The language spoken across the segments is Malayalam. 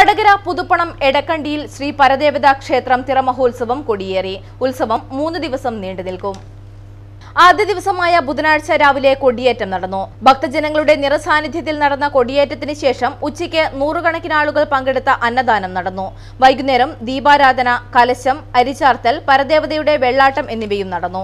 വടകര പുതുപ്പണം എടക്കണ്ടിയിൽ ശ്രീ പരദേവത ക്ഷേത്രം തിറമഹോത്സവം കൊടിയേറി ഉത്സവം മൂന്ന് ദിവസം നീണ്ടു നിൽക്കും ആദ്യ ദിവസമായ ബുധനാഴ്ച രാവിലെ കൊടിയേറ്റം നടന്നു ഭക്തജനങ്ങളുടെ നിറസാന്നിധ്യത്തിൽ നടന്ന കൊടിയേറ്റത്തിന് ശേഷം ഉച്ചയ്ക്ക് നൂറുകണക്കിന് ആളുകൾ പങ്കെടുത്ത അന്നദാനം നടന്നു വൈകുന്നേരം ദീപാരാധന കലശം അരിചാർത്തൽ പരദേവതയുടെ വെള്ളാട്ടം എന്നിവയും നടന്നു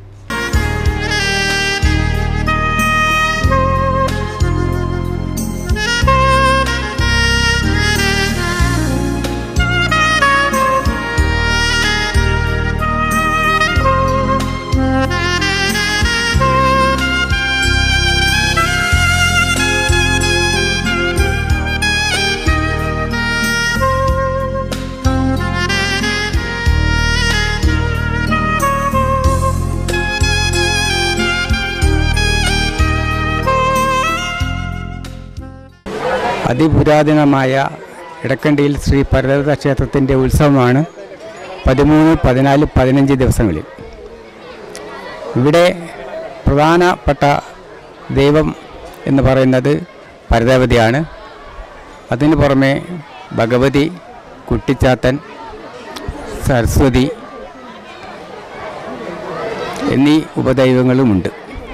അതിപുരാതനമായ ഇടക്കണ്ടിയിൽ ശ്രീ പരദേവത ക്ഷേത്രത്തിൻ്റെ ഉത്സവമാണ് പതിമൂന്ന് പതിനാല് പതിനഞ്ച് ദിവസങ്ങളിൽ ഇവിടെ പ്രധാനപ്പെട്ട ദൈവം എന്ന് പറയുന്നത് പരദേവതയാണ് അതിനു പുറമെ ഭഗവതി കുട്ടിച്ചാത്തൻ സരസ്വതി എന്നീ ഉപദൈവങ്ങളുമുണ്ട്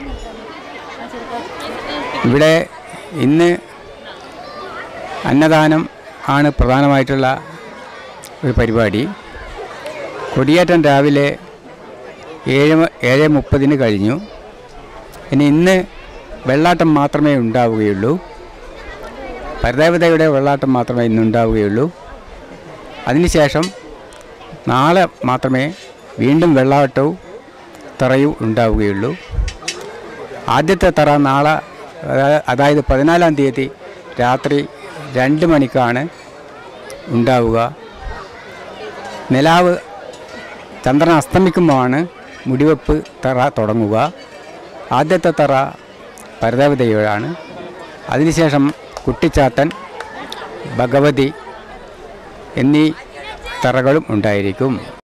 ഇവിടെ ഇന്ന് അന്നദാനം ആണ് പ്രധാനമായിട്ടുള്ള ഒരു പരിപാടി കൊടിയേറ്റം രാവിലെ ഏഴ് മ- ഏഴ് മുപ്പതിന് കഴിഞ്ഞു ഇനി ഇന്ന് വെള്ളാട്ടം മാത്രമേ ഉണ്ടാവുകയുള്ളൂ പരദേവതയുടെ വെള്ളാട്ടം മാത്രമേ ഇന്ന് ഉണ്ടാവുകയുള്ളൂ അതിനുശേഷം നാളെ മാത്രമേ വീണ്ടും വെള്ളാട്ടവും തറയും ഉണ്ടാവുകയുള്ളൂ ആദ്യത്തെ തറ നാളെ അതാ- അതായത് പതിനാലാം തീയതി രാത്രി രണ്ട് മണിക്കാണ് ഉണ്ടാവുക നിലാവ് ചന്ദ്രൻ അസ്തമിക്കുമ്പോഴാണ് മുടിവെപ്പ് തറ തുടങ്ങുക ആദ്യത്തെ തറ പരദേവതയോടാണ് അതിനുശേഷം കുട്ടിച്ചാത്തൻ ഭഗവതി എന്നീ തറകളും ഉണ്ടായിരിക്കും